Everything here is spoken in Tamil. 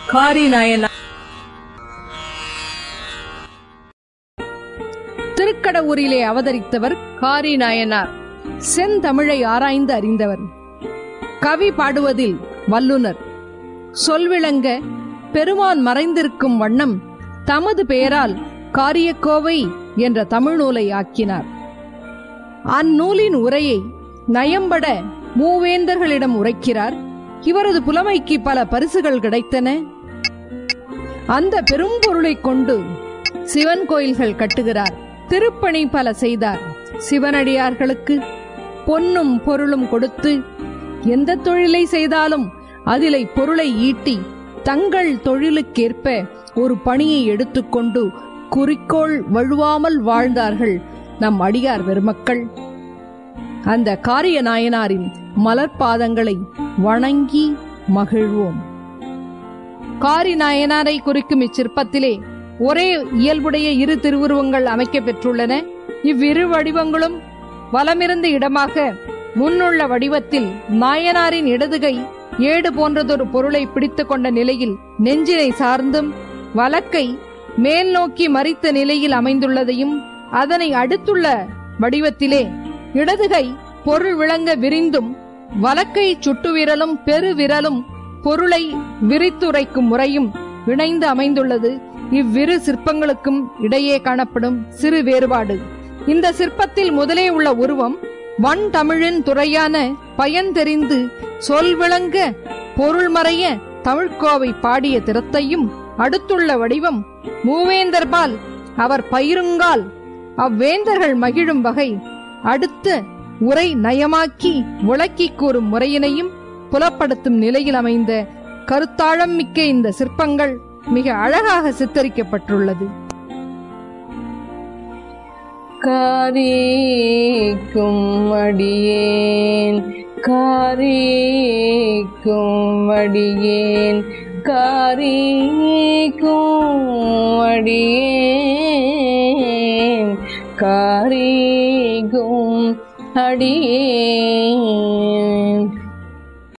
காரி நாயனார் திருக்கடவுரிலே அவதரித்தவர் காரி நாயனார் செந்தமிழை ஆராய்ந்து அறிந்தவர் கவி பாடுவதில் வல்லுனர் சொல்விளங்க பெருமான் மறைந்திருக்கும் வண்ணம் தமது பெயரால் காரியக்கோவை என்ற தமிழ் நூலை ஆக்கினார் அந்நூலின் உரையை நயம்பட மூவேந்தர்களிடம் உரைக்கிறார் இவரது புலமைக்கு பல பரிசுகள் கிடைத்தன அந்த பெரும் பொருளைக் கொண்டு சிவன் கோயில்கள் கட்டுகிறார் திருப்பணி பல செய்தார் சிவனடியார்களுக்கு பொன்னும் பொருளும் கொடுத்து எந்த தொழிலை செய்தாலும் அதிலை பொருளை ஈட்டி தங்கள் தொழிலுக்கேற்ப ஒரு பணியை எடுத்துக்கொண்டு குறிக்கோள் வழுவாமல் வாழ்ந்தார்கள் நம் அடியார் பெருமக்கள் அந்த காரிய நாயனாரின் மலர்பாதங்களை வணங்கி மகிழ்வோம் காரி நாயனாரை குறிக்கும் இச்சிற்பத்திலே ஒரே இயல்புடைய இரு திருவுருவங்கள் அமைக்கப் பெற்றுள்ளன இவ்விரு வடிவங்களும் வலமிருந்த இடமாக முன்னுள்ள வடிவத்தில் நாயனாரின் இடதுகை ஏடு போன்றதொரு பொருளை பிடித்துக் கொண்ட நிலையில் நெஞ்சினை சார்ந்தும் வலக்கை மேல் நோக்கி மறித்த நிலையில் அமைந்துள்ளதையும் அதனை அடுத்துள்ள வடிவத்திலே இடதுகை பொருள் விளங்க விரிந்தும் வலக்கை சுட்டு விரலும் பெரு விரலும் பொருளை விரித்துரைக்கும் முறையும் இணைந்து அமைந்துள்ளது இவ்விரு சிற்பங்களுக்கும் இடையே காணப்படும் சிறு வேறுபாடு இந்த சிற்பத்தில் முதலே உள்ள உருவம் வன் தமிழின் துறையான பயன் தெரிந்து சொல் விளங்க பொருள் மறைய தமிழ்கோவை பாடிய திறத்தையும் அடுத்துள்ள வடிவம் மூவேந்தர்பால் அவர் பயிருங்கால் அவ்வேந்தர்கள் மகிழும் வகை அடுத்த உரை நயமாக்கி விளக்கிக் கூறும் முறையினையும் புலப்படுத்தும் நிலையில் அமைந்த கருத்தாழம் மிக்க இந்த சிற்பங்கள் மிக அழகாக சித்தரிக்கப்பட்டுள்ளது காரிக்கும் அடியேன் காரிக்கும் அடியேன் காரிக்கும் அடியேன் காரிக்கும் அடியேன்